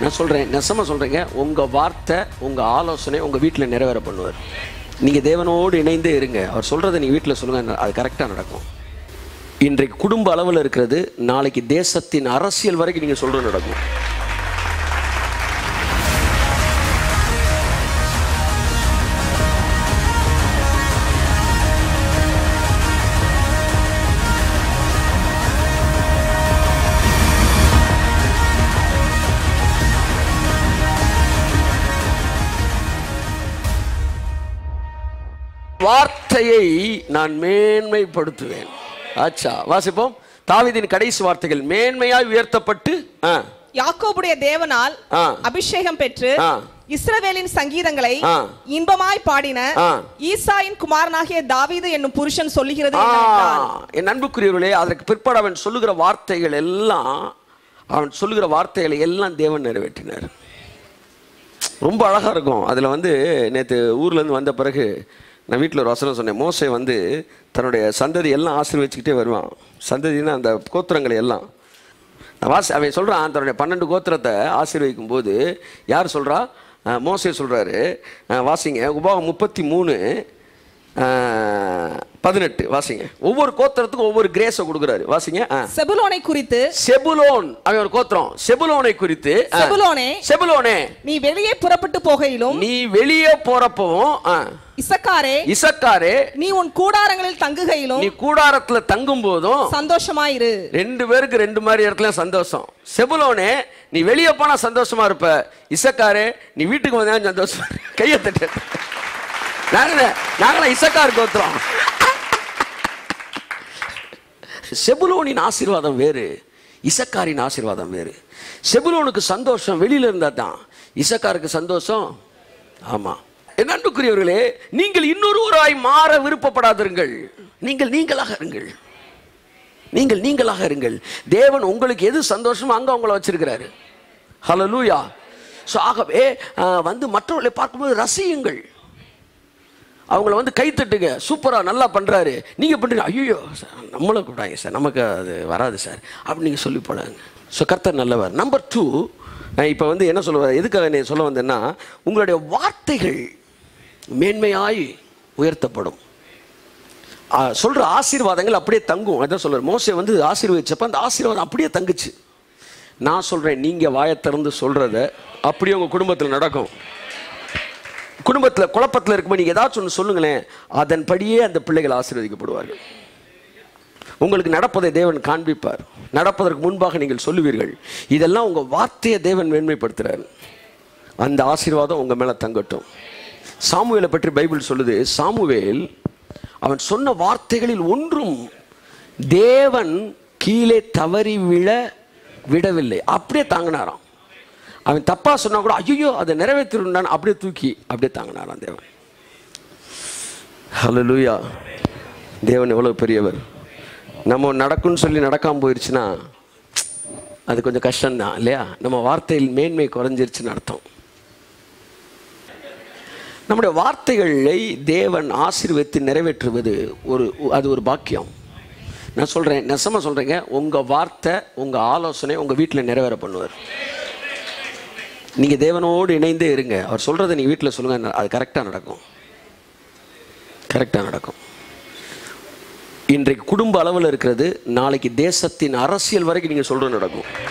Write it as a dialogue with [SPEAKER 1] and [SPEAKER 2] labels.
[SPEAKER 1] நான் சொல்கிறேன் நெசமாக சொல்கிறேங்க உங்கள் வார்த்தை உங்கள் ஆலோசனை உங்கள் வீட்டில் நிறைவேற பண்ணுவார் நீங்கள் தேவனோடு இணைந்தே இருங்க அவர் சொல்கிறத நீங்கள் வீட்டில் சொல்லுங்கள் அது கரெக்டாக நடக்கும் இன்றைக்கு குடும்ப அளவில் இருக்கிறது நாளைக்கு தேசத்தின் அரசியல் வரைக்கும் நீங்கள் சொல்கிறது நடக்கும் வார்த்தையை நான் மேன்மைப்படுத்துவேன் ஆச்சா வாசிப்போம் தாவீதின் கடைசி வார்த்தைகள் மேன்மையாய் உயர்த்தப்பட்டு ஆ,
[SPEAKER 2] யாக்கோபுடைய தேவனால்
[SPEAKER 1] ஆ.
[SPEAKER 2] அபிஷேகம் பெற்று
[SPEAKER 1] ஆ.
[SPEAKER 2] இஸ்ரவேலின் சங்கீதங்களை
[SPEAKER 1] ஆ.
[SPEAKER 2] இன்பமாய் பாடின
[SPEAKER 1] ஆ.
[SPEAKER 2] ஈசாயின் குமாரனாகிய தாவீது என்னும் புருஷன் சொல்லுகிறது
[SPEAKER 1] ஆ,
[SPEAKER 2] என்னவென்றால்,
[SPEAKER 1] என் அன்புக்குரியவர்களே அதற்கு பிற்பாடு அவன் சொல்லுகிற வார்த்தைகள் எல்லாம் அவன் சொல்லுகிற வார்த்தைகளை எல்லாம் தேவன் நிறைவேற்றினார் ரொம்ப அழகாக இருக்கும் அதில் வந்து நேற்று ஊர்லேருந்து வந்த பிறகு நான் வீட்டில் ஒரு வசனம் சொன்னேன் மோசை வந்து தன்னுடைய சந்ததி எல்லாம் ஆசீர்வச்சுக்கிட்டே வருவான் சந்ததினா அந்த கோத்திரங்களை எல்லாம் நான் வாசி அவன் சொல்கிறான் தன்னுடைய பன்னெண்டு கோத்திரத்தை ஆசீர்வதிக்கும் போது யார் சொல்கிறா மோசே சொல்கிறாரு வாசிங்க உபாகம் முப்பத்தி மூணு பதினெட்டு வாசிங்க ஒவ்வொரு கோத்திரத்துக்கும் ஒவ்வொரு கிரேஸை கொடுக்குறாரு வாசிங்க ஆ.
[SPEAKER 2] செபுலோனை குறித்து
[SPEAKER 1] செபுலோன் அவன் ஒரு கோத்திரம் செபுலோனை குறித்து ஆ.
[SPEAKER 2] செபுலோனே
[SPEAKER 1] செபுலோனே
[SPEAKER 2] நீ வெளியே புறப்பட்டு போகையிலும்
[SPEAKER 1] நீ வெளியே போறப்பவும் ஆ,
[SPEAKER 2] இசக்காரே
[SPEAKER 1] இசக்காரே
[SPEAKER 2] நீ உன் கூடாரங்களில் தங்குகையிலும்
[SPEAKER 1] நீ கூடாரத்துல தங்கும் போதும்
[SPEAKER 2] சந்தோஷமாயிரு
[SPEAKER 1] ரெண்டு பேருக்கு ரெண்டு மாதிரி இடத்துல சந்தோஷம் செபுலோனே நீ வெளியே போனா சந்தோஷமா இருப்ப இசக்காரே நீ வீட்டுக்கு வந்தா சந்தோஷமா இரு. கையை தட்டு நாங்கள நாங்கள இசக்கார் கோத்திரம் செபுலோனின் ஆசீர்வாதம் வேறு இசக்காரின் ஆசீர்வாதம் வேறு செபுலோனுக்கு சந்தோஷம் வெளியில இருந்தா தான் இசக்காருக்கு சந்தோஷம் ஆமா என் அன்புக்குரியவர்களே நீங்கள் இன்னொருவராய் மாற விருப்பப்படாதிருங்கள் நீங்கள் நீங்களாக இருங்கள் நீங்கள் நீங்களாக இருங்கள் தேவன் உங்களுக்கு எது சந்தோஷமோ அங்க உங்களை வச்சிருக்கிறாரு ஹalleluya ஸோ ஆகவே ஆஹ், வந்து மற்றவர்களை பார்க்கும்போது ரசியுங்கள் அவங்கள வந்து கைத்தட்டுங்க சூப்பராக நல்லா பண்ணுறாரு நீங்கள் பண்ணுறீங்க ஐயோ சார் நம்மளை கூப்பிடாங்க சார் நமக்கு அது வராது சார் அப்படி நீங்கள் சொல்லி போடாங்க ஸோ கர்த்தர் நல்லவர் நம்பர் டூ நான் இப்போ வந்து என்ன சொல்ல எதுக்காக நீ சொல்ல வந்தேன்னா உங்களுடைய வார்த்தைகள் மேன்மையாய் உயர்த்தப்படும் ஆ, சொல்ற ஆசீர்வாதங்கள் அப்படியே தங்கும் அதான் சொல்றாரு மோசே வந்து ஆசீர்வதிச்சப்ப அந்த ஆசீர்வாதம் அப்படியே தங்குச்சு நான் சொல்றேன் நீங்க வாயை திறந்து சொல்றத அப்படியே உங்க குடும்பத்தில் நடக்கும் குடும்பத்தில் குழப்பத்தில் இருக்கும்போது நீங்கள் ஏதாச்சும் ஒன்று சொல்லுங்களேன் அதன்படியே அந்த பிள்ளைகள் ஆசீர்வதிக்கப்படுவார்கள் உங்களுக்கு நடப்பதை தேவன் காண்பிப்பார் நடப்பதற்கு முன்பாக நீங்கள் சொல்லுவீர்கள் இதெல்லாம் உங்கள் வார்த்தையை தேவன் மேன்மைப்படுத்துகிறார் அந்த ஆசீர்வாதம் உங்கள் மேலே தங்கட்டும் சாமுவேலை பற்றி பைபிள் சொல்லுது சாமுவேல் அவன் சொன்ன வார்த்தைகளில் ஒன்றும் தேவன் கீழே தவறி விழ விடவில்லை அப்படியே தாங்கினாராம் அவன் தப்பா சொன்னா கூட ஐயோ அதை நிறைவேற்றிருந்தான் அப்படியே தூக்கி அப்படியே தாங்கினாராம் தேவன் ஹalleluya தேவன் எவ்வளவு பெரியவர் நம்ம நடக்கும்னு சொல்லி நடக்காம போயிருச்சுன்னா அது கொஞ்சம் கஷ்டம்தான் இல்லையா நம்ம வார்த்தையில் மேன்மை குறைஞ்சிருச்சுன்னு அர்த்தம் நம்முடைய வார்த்தைகளை தேவன் ஆசீர்வதித்து நிறைவேற்றுவது ஒரு அது ஒரு பாக்கியம் நான் சொல்கிறேன் நெசமாக சொல்கிறேங்க உங்கள் வார்த்தை உங்கள் ஆலோசனை உங்கள் வீட்டில் நிறைவேற பண்ணுவார் நீங்கள் தேவனோடு இணைந்தே இருங்க அவர் சொல்கிறத நீங்கள் வீட்டில் சொல்லுங்கள் அது கரெக்டாக நடக்கும் கரெக்டாக நடக்கும் இன்றைக்கு குடும்ப அளவில் இருக்கிறது நாளைக்கு தேசத்தின் அரசியல் வரைக்கும் நீங்கள் சொல்கிறது நடக்கும்